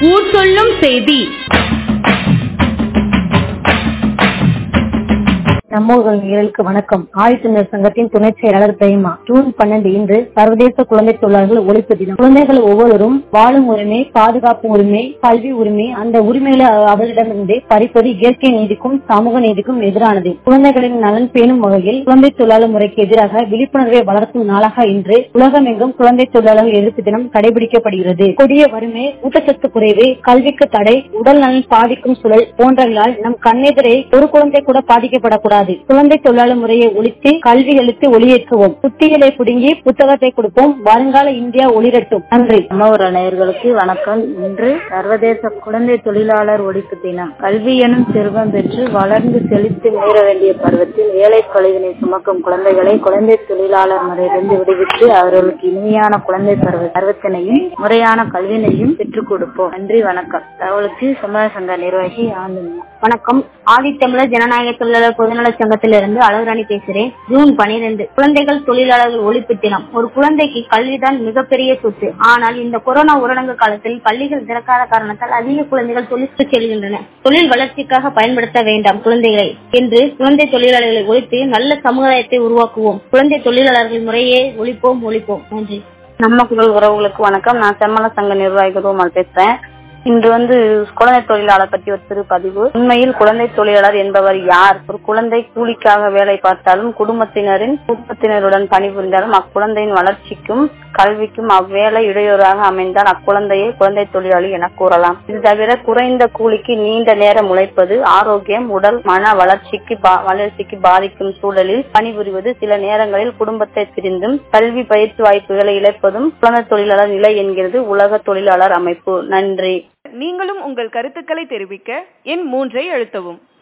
ஊர் சொல்லும் செய்தி நம்மூர்கள் நேயர்களுக்கு வணக்கம் ஆயுத்தினர் சங்கத்தின் துணை செயலாளர் பிரேமா ஜூன் பன்னெண்டு இன்று சர்வதேச குழந்தை தொழிலாளர்கள் ஒழிப்பு தினம் குழந்தைகள் ஒவ்வொருவரும் வாழும் உரிமை பாதுகாப்பு உரிமை கல்வி உரிமை அந்த உரிமைகளை அவர்களிடமிருந்து பறிப்பது இயற்கை நீதிக்கும் சமூக நீதிக்கும் எதிரானது குழந்தைகளின் நலன் பேணும் வகையில் குழந்தை தொழிலாளர் முறைக்கு எதிராக விழிப்புணர்வை வளர்க்கும் நாளாக இன்று உலகமெங்கும் குழந்தை தொழிலாளர்கள் எதிர்ப்பு தினம் கடைபிடிக்கப்படுகிறது கொடிய வறுமை ஊட்டச்சத்து குறைவு கல்விக்கு தடை உடல் நலன் பாதிக்கும் சூழல் போன்றவர்களால் நம் கண்ணெதிரே ஒரு குழந்தை கூட பாதிக்கப்படக்கூடாது குழந்தை தொழிலாளர் முறையை ஒழித்து கல்வி எழுத்து ஒளியேற்றுவோம் புத்திகளை புடுங்கி புத்தகத்தை கொடுப்போம் வருங்கால இந்தியா ஒளிரட்டும் நன்றி நம்மூர் நேயர்களுக்கு வணக்கம் இன்று சர்வதேச குழந்தை தொழிலாளர் ஒழிப்பு தினம் கல்வி எனும் செல்வம் பெற்று வளர்ந்து செழித்து மீற வேண்டிய பருவத்தில் ஏழை கழிவினை சுமக்கும் குழந்தைகளை குழந்தை தொழிலாளர் முறையிலிருந்து விடுவித்து அவர்களுக்கு இனிமையான குழந்தை பருவ பருவத்தினையும் முறையான கல்வியினையும் பெற்றுக் கொடுப்போம் நன்றி வணக்கம் தகவலுக்கு சமுதாய சங்க நிர்வாகி ஆனந்த் வணக்கம் ஆதித்தமிழர் ஜனநாயக தொழிலாளர் பொதுநல சங்கத்திலிருந்து அழகுராணி பேசுறேன் ஜூன் பனிரெண்டு குழந்தைகள் தொழிலாளர்கள் ஒழிப்பு தினம் ஒரு குழந்தைக்கு கல்விதான் மிகப்பெரிய சொத்து ஆனால் இந்த கொரோனா ஊரடங்கு காலத்தில் பள்ளிகள் திறக்காத காரணத்தால் அதிக குழந்தைகள் தொழிலுக்கு செல்கின்றன தொழில் வளர்ச்சிக்காக பயன்படுத்த வேண்டாம் குழந்தைகளை என்று குழந்தை தொழிலாளர்களை ஒழித்து நல்ல சமுதாயத்தை உருவாக்குவோம் குழந்தை தொழிலாளர்கள் முறையே ஒழிப்போம் ஒழிப்போம் நன்றி நம்ம குரல் உறவுகளுக்கு வணக்கம் நான் செம்மல சங்க நிர்வாகி ரூமல் பேசுறேன் இன்று வந்து குழந்தை தொழிலாளர் பற்றி ஒரு சிறு பதிவு உண்மையில் குழந்தை தொழிலாளர் என்பவர் யார் ஒரு குழந்தை கூலிக்காக வேலை பார்த்தாலும் குடும்பத்தினரின் குடும்பத்தினருடன் பணிபுரிந்தாலும் அக்குழந்தையின் வளர்ச்சிக்கும் கல்விக்கும் அவ்வேலை இடையூறாக அமைந்தால் அக்குழந்தையை குழந்தை தொழிலாளி என கூறலாம் இது தவிர குறைந்த கூலிக்கு நீண்ட நேரம் உழைப்பது ஆரோக்கியம் உடல் மன வளர்ச்சிக்கு வளர்ச்சிக்கு பாதிக்கும் சூழலில் பணிபுரிவது சில நேரங்களில் குடும்பத்தை பிரிந்தும் கல்வி பயிற்சி வாய்ப்புகளை இழப்பதும் குழந்தை தொழிலாளர் நிலை என்கிறது உலக தொழிலாளர் அமைப்பு நன்றி நீங்களும் உங்கள் கருத்துக்களை தெரிவிக்க எண் மூன்றை அழுத்தவும்